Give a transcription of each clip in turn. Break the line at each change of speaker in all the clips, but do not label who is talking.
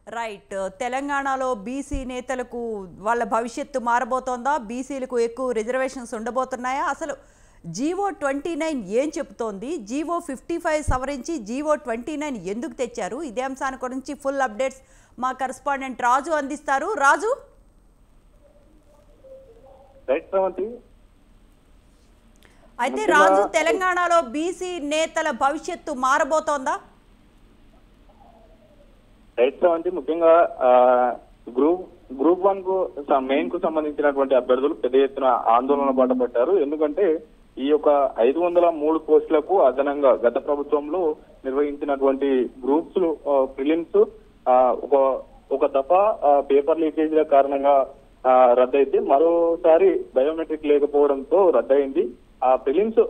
right తెలంగాణలో BC నేతలకు వాళ్ళ భవిష్యత్తు మారబోతోందా బీసీలకు ఎక్కువ రిజర్వేషన్స్ ఉండబోతున్నాయా అసలు జీవో ట్వంటీ నైన్ ఏం చెబుతోంది జీవో ఫిఫ్టీ ఫైవ్ సవరించి జీవో ట్వంటీ నైన్ ఎందుకు తెచ్చారు ఇదే అంశాన్ని గురించి ఫుల్ అప్డేట్స్ మా కరస్పాండెంట్ రాజు అందిస్తారు రాజు
రైట్ శ్రవంతి
అయితే
ముఖ్యంగా-
రాజు తెలంగాణలో బీసీ నేతల భవిష్యత్తు మారబోతోందా
రైట్ శ్రవంతి ముఖ్యంగా ఆ, గ్రూప్ గ్రూప్ వన్ కు మెయిన్ కు సంబంధించినటువంటి అభ్యర్థులు పెద్ద ఎత్తున ఆందోళన బాట పట్టారు ఎందుకంటే ఈ యొక్క ఐదు వందల మూడు పోస్టులకు అదనంగా గత ప్రభుత్వంలో నిర్వహించినటువంటి గ్రూప్స్ ఫిలిమ్స్ ఒక ఒక దఫా ఆ, పేపర్ లీకేజీల కారణంగా ఆ, రద్దయితే మరోసారి బయోమెట్రిక్ లేకపోవడంతో రద్దయింది ఆ ఫిలిమ్స్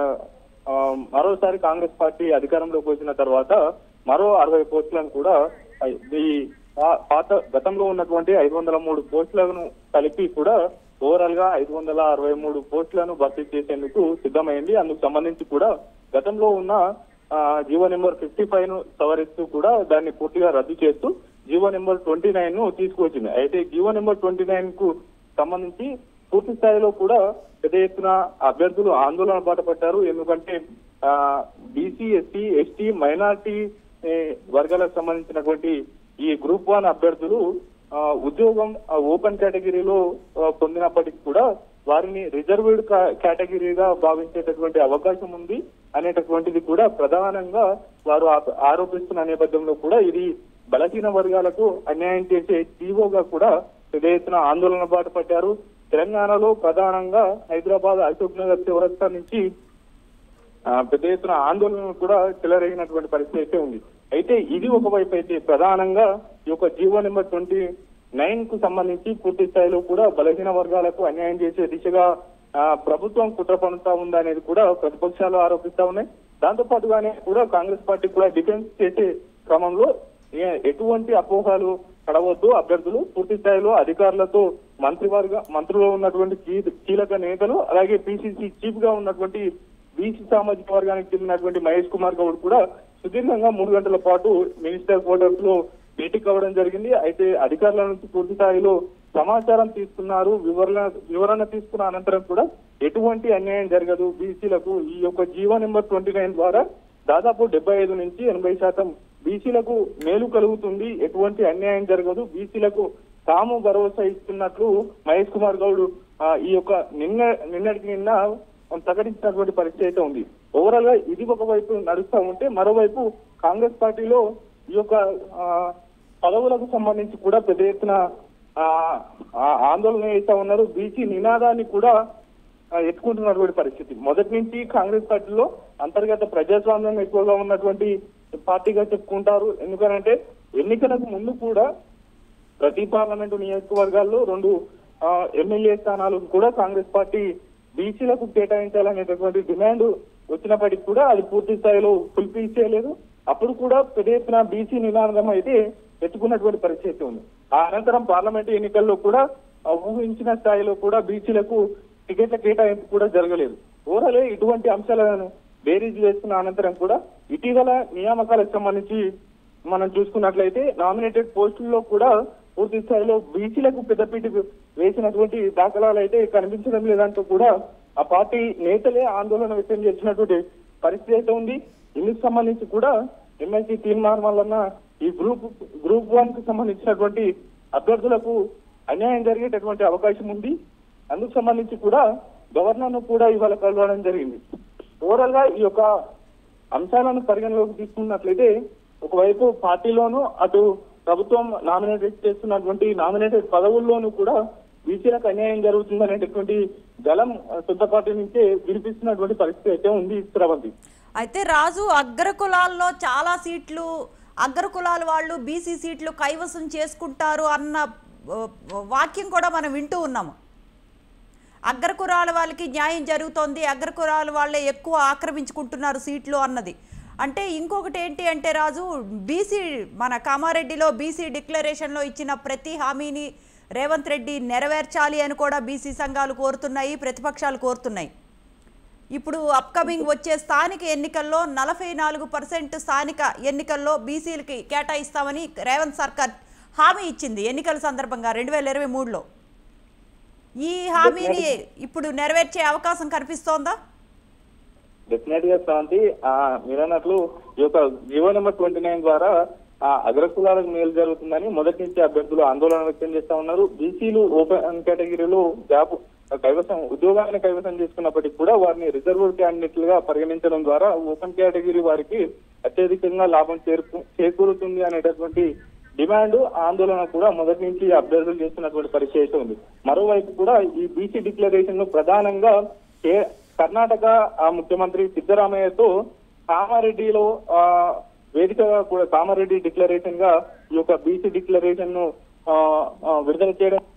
ఆ, మరోసారి కాంగ్రెస్ పార్టీ అధికారంలోకి వచ్చిన తర్వాత మరో అరవై పోస్టులను కూడా ఆ, ఈ పా- పాత గతంలో ఉన్నటువంటి ఐదు వందల మూడు పోస్టులను కలిపి కూడా ఓవరాల్ గా ఐదు వందల అరవై మూడు పోస్టులను భర్తీ చేసేందుకు సిద్ధమైంది అందుకు సంబంధించి కూడా గతంలో ఉన్న ఆ, జీవో నెంబర్ ఫిఫ్టీ ఫైవ్ ను సవరిస్తూ కూడా దాన్ని పూర్తిగా రద్దు చేస్తూ జీవో నెంబర్ ట్వంటీ నైన్ ను తీసుకువచ్చింది అయితే జీవో నెంబర్ ట్వంటీ నైన్ కు సంబంధించి పూర్తి స్థాయిలో కూడా పెద్ద ఎత్తున అభ్యర్థులు ఆందోళన బాట పట్టారు ఎందుకంటే బీసీ ఎస్సీ ఎస్టీ మైనార్టీ ఏ, వర్గాలకు సంబంధించినటువంటి ఈ గ్రూప్ వన్ అభ్యర్థులు ఆ, ఉద్యోగం ఆ, ఓపెన్ కేటగిరీలో ఆ, పొందినప్పటికీ కూడా వారిని రిజర్వ్డ్ కా- కేటగిరీగా భావించేటటువంటి అవకాశం ఉంది అనేటటువంటిది కూడా ప్రధానంగా వారు ఆప- ఆరోపిస్తున్న నేపథ్యంలో కూడా ఇది బలహీన వర్గాలకు అన్యాయం చేసే జీవోగా కూడా పెద్ద ఎత్తున ఆందోళన బాట పట్టారు తెలంగాణలో ప్రధానంగా హైదరాబాద్ అశోక్ నగర్ చివరస్తా నుంచి ఆ, పెద్ద ఎత్తున ఆందోళన కూడా చెలరేగినటువంటి పరిస్థితి అయితే ఉంది అయితే ఇది ఒకవైపు అయితే ప్రధానంగా ఈ యొక్క జీవో నెంబర్ ట్వంటీ నైన్ కు సంబంధించి పూర్తి స్థాయిలో కూడా బలహీన వర్గాలకు అన్యాయం చేసే దిశగా ఆ, ప్రభుత్వం కుట్ర పనుతా ఉందనేది కూడా ప్రతిపక్షాలు ఆరోపిస్తా ఉన్నాయి దాంతో పాటుగానే కూడా కాంగ్రెస్ పార్టీ కూడా డిఫెన్స్ చేసే క్రమంలో ఏ- ఎటువంటి అపోహలు పడవద్దు అభ్యర్థులు పూర్తి స్థాయిలో అధికారులతో మంత్రివర్గ మంత్రులు ఉన్నటువంటి కీ- కీలక నేతలు అలాగే పిసిసి చీఫ్ గా ఉన్నటువంటి బీసీ సామాజిక వర్గానికి చెందినటువంటి మహేష్ కుమార్ గౌడ్ కూడా సుదీర్ఘంగా మూడు గంటల పాటు మినిస్టర్ క్వార్టర్స్ లో భేటీ కావడం జరిగింది అయితే అధికారుల నుంచి పూర్తి స్థాయిలో సమాచారం తీసుకున్నారు వివరణ వివరణ తీసుకున్న అనంతరం కూడా ఎటువంటి అన్యాయం జరగదు బీసీలకు ఈ యొక్క జీవో నెంబర్ ట్వంటీ నైన్ ద్వారా దాదాపు డెబ్బై ఐదు నుంచి ఎనభై శాతం బీసీలకు మేలు కలుగుతుంది ఎటువంటి అన్యాయం జరగదు బీసీలకు తాము భరోసా ఇస్తున్నట్లు మహేష్ కుమార్ గౌడ్ ఆ, ఈ యొక్క నిన్న నిన్నటికి నిన్న ప్రకటించినటువంటి పరిస్థితి అయితే ఉంది ఓవరాల్ గా ఇది ఒకవైపు నడుస్తా ఉంటే మరోవైపు కాంగ్రెస్ పార్టీలో ఈ యొక్క ఆ, పదవులకు సంబంధించి కూడా పెద్ద ఎత్తున ఆ, ఆ, ఆందోళన చేస్తా ఉన్నారు బీసీ నినాదాన్ని కూడా ఆ, ఎత్తుకుంటున్నటువంటి పరిస్థితి మొదటి నుంచి కాంగ్రెస్ పార్టీలో అంతర్గత ప్రజాస్వామ్యం ఎక్కువగా ఉన్నటువంటి పార్టీగా చెప్పుకుంటారు ఎందుకంటే ఎన్నికలకు ముందు కూడా ప్రతి పార్లమెంటు నియోజకవర్గాల్లో రెండు ఆ, ఎమ్మెల్యే స్థానాలు కూడా కాంగ్రెస్ పార్టీ బీసీలకు కేటాయించాలనేటటువంటి డిమాండ్ వచ్చినప్పటికీ కూడా అది పూర్తి స్థాయిలో ఫుల్ఫిల్ చేయలేదు అప్పుడు కూడా పెద్ద ఎత్తున బీసీ నినాదం అయితే ఎత్తుకున్నటువంటి పరిస్థితి ఉంది ఆ అనంతరం పార్లమెంటు ఎన్నికల్లో కూడా ఆ, ఊహించిన స్థాయిలో కూడా బీసీలకు టికెట్ల కేటాయింపు కూడా జరగలేదు ఓవరాల్ ఇటువంటి అంశాలను బేరీజ్ వేస్తున్న అనంతరం కూడా ఇటీవల నియామకాలకు సంబంధించి మనం చూసుకున్నట్లయితే నామినేటెడ్ పోస్టుల్లో కూడా పూర్తి స్థాయిలో బీసీలకు పెద్దపీట వేసినటువంటి దాఖలాలు అయితే కనిపించడం లేదంటూ కూడా ఆ పార్టీ నేతలే ఆందోళన వ్యక్తం చేసినటువంటి పరిస్థితి అయితే ఉంది ఇందుకు సంబంధించి కూడా ఎమ్మెల్సీ తీర్మానం వలన ఈ గ్రూప్ గ్రూప్ వన్ కు సంబంధించినటువంటి అభ్యర్థులకు అన్యాయం జరిగేటటువంటి అవకాశం ఉంది అందుకు సంబంధించి కూడా గవర్నర్ ను కూడా ఇవాళ కలవడం జరిగింది ఓవరాల్ గా ఈ యొక్క అంశాలను పరిగణలోకి తీసుకున్నట్లయితే ఒకవైపు పార్టీలోను అటు ప్రభుత్వం నామినేటెడ్ చేస్తున్నటువంటి నామినేటెడ్ పదవుల్లోనూ కూడా బీసీలకు అన్యాయం జరుగుతుందనేటటువంటి గలం ఆ, సొంత పార్టీ నుంచే వినిపిస్తున్నటువంటి పరిస్థితి అయితే ఉంది శ్రవంతి
అయితే రాజు అగ్రకులాల్లో చాలా సీట్లు అగ్రకులాల వాళ్ళు బీసీ సీట్లు కైవసం చేసుకుంటారు అన్న ఆ, వాక్యం కూడా మనం వింటూ ఉన్నాము అగ్రకులాల వాళ్ళకి న్యాయం జరుగుతోంది అగ్రకులాల వాళ్ళే ఎక్కువ ఆక్రమించుకుంటున్నారు సీట్లు అన్నది అంటే ఇంకొకటి ఏంటి అంటే రాజు బీసీ మన కామారెడ్డిలో బీసీ డిక్లరేషన్లో ఇచ్చిన ప్రతి హామీని రేవంత్ రెడ్డి నెరవేర్చాలి అని కూడా బీసీ సంఘాలు కోరుతున్నాయి ప్రతిపక్షాలు కోరుతున్నాయి ఇప్పుడు అప్కమింగ్ వచ్చే స్థానిక ఎన్నికల్లో నలభై నాలుగు పర్సెంట్ స్థానిక ఎన్నికల్లో బీసీలకి కేటాయిస్తామని రేవంత్ సర్కార్ హామీ ఇచ్చింది ఎన్నికల సందర్భంగా రెండు వేల ఇరవై మూడులో ఈ హామీని ఇప్పుడు నెరవేర్చే అవకాశం కనిపిస్తోందా
డెఫినెట్ గా శ్రాంతి ఆ మీరు అన్నట్లు ఈ యొక్క జీవో నెంబర్ ట్వంటీ నైన్ ద్వారా ఆ అగ్రకులాలకు మేలు జరుగుతుందని మొదటి నుంచి అభ్యర్థులు ఆందోళన వ్యక్తం చేస్తా ఉన్నారు బీసీలు ఓపెన్ కేటగిరీలో జాబ్ కైవసం ఉద్యోగాన్ని కైవసం చేసుకున్నప్పటికీ కూడా వారిని రిజర్వ్డ్ క్యాండిడేట్లుగా పరిగణించడం ద్వారా ఓపెన్ కేటగిరీ వారికి అత్యధికంగా లాభం చేరుకు చేకూరుతుంది అనేటటువంటి డిమాండ్ ఆందోళన కూడా మొదటి నుంచి అభ్యర్థులు చేస్తున్నటువంటి పరిస్థితి అయితే ఉంది మరోవైపు కూడా ఈ బీసీ డిక్లరేషన్ ను ప్రధానంగా కే- కర్ణాటక ఆ ముఖ్యమంత్రి సిద్ధరామయ్యతో కామారెడ్డిలో ఆ వేదికగా కూడా కామారెడ్డి డిక్లరేషన్ గా ఈ యొక్క బీసీ డిక్లరేషన్ ను ఆ, ఆ, విడుదల చేయడం